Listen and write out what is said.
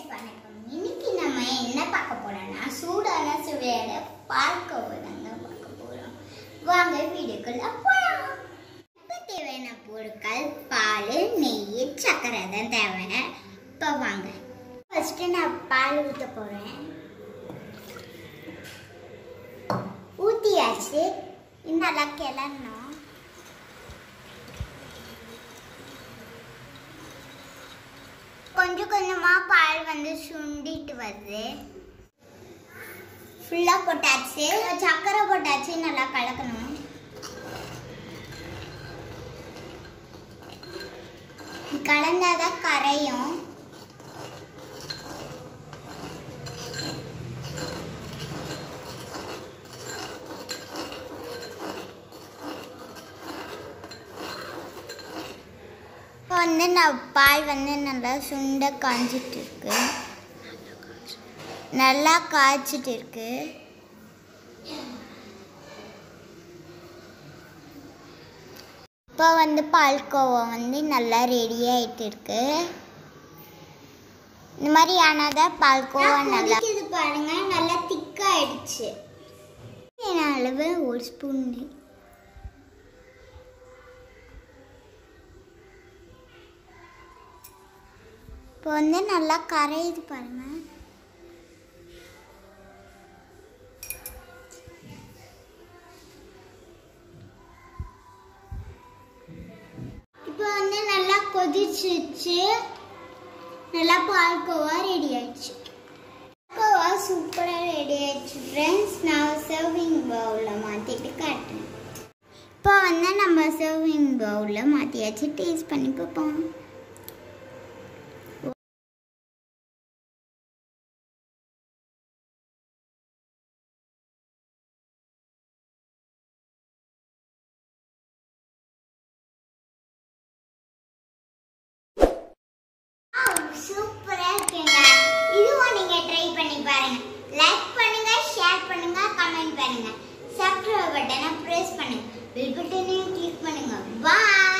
வணக்கம் இன்னைக்கு நம்ம என்ன பார்க்க போறோம்னா சூடான சுவையோட பார்க்க தாங்க பார்க்க போறோம் வாங்க வீடியோக்குள்ள போலாம் இப்போ தேவையான பொருட்கள் பால் நெய் சர்க்கரை தான் தேவை இப்போ வாங்க ஃபர்ஸ்ட் நான் பால் ஊற்ற போறேன் ஊற்றியாச்சு நல்லா கிளறணும் கொஞ்சம் கொஞ்சமா பால் வந்து சுண்டிட்டு வருது ஃபுல்லா போட்டாச்சு சக்கரை போட்டாச்சு நல்லா கலக்கணும் கலந்தாதான் கரையும் இப்போ வந்து நான் பால் வந்து நல்லா சுண்ட காய்ச்சிட்டு இருக்கு நல்லா காய்ச்சிட்டு இருக்கு இப்போ வந்து பால்கோவா வந்து நல்லா ரெடி ஆயிட்டு இருக்கு இந்த மாதிரி ஆனாதான் பால்கோவா நல்லா இது பாருங்க நல்லா திக்காயிடுச்சு அளவு ஒரு ஸ்பூன் இப்போ வந்து நல்லா கரையுது பாருங்க இப்போ வந்து நல்லா கொதிச்சிச்சு நல்லா பால்கோவா ரெடி ஆயிடுச்சு பால்கோவா சூப்பராக ரெடி ஆயிடுச்சு ஃப்ரெண்ட்ஸ் நான் சர்விங் பவுலில் மாற்றிட்டு காட்டுறேன் இப்போ வந்து நம்ம சர்விங் பவுலில் மாற்றியாச்சு டேஸ்ட் பண்ணி பார்ப்போம் சூப்பரா இருக்குங்க இதுவும் நீங்க ட்ரை பண்ணி பாருங்க லைக் பண்ணுங்க ஷேர் பண்ணுங்க கமெண்ட் பண்ணுங்க சப்ஸ்கிரைப் பட்டனை பிரஸ் பண்ணுங்க பெல் பட்டனையும் கிளிக் பண்ணுங்க பாய்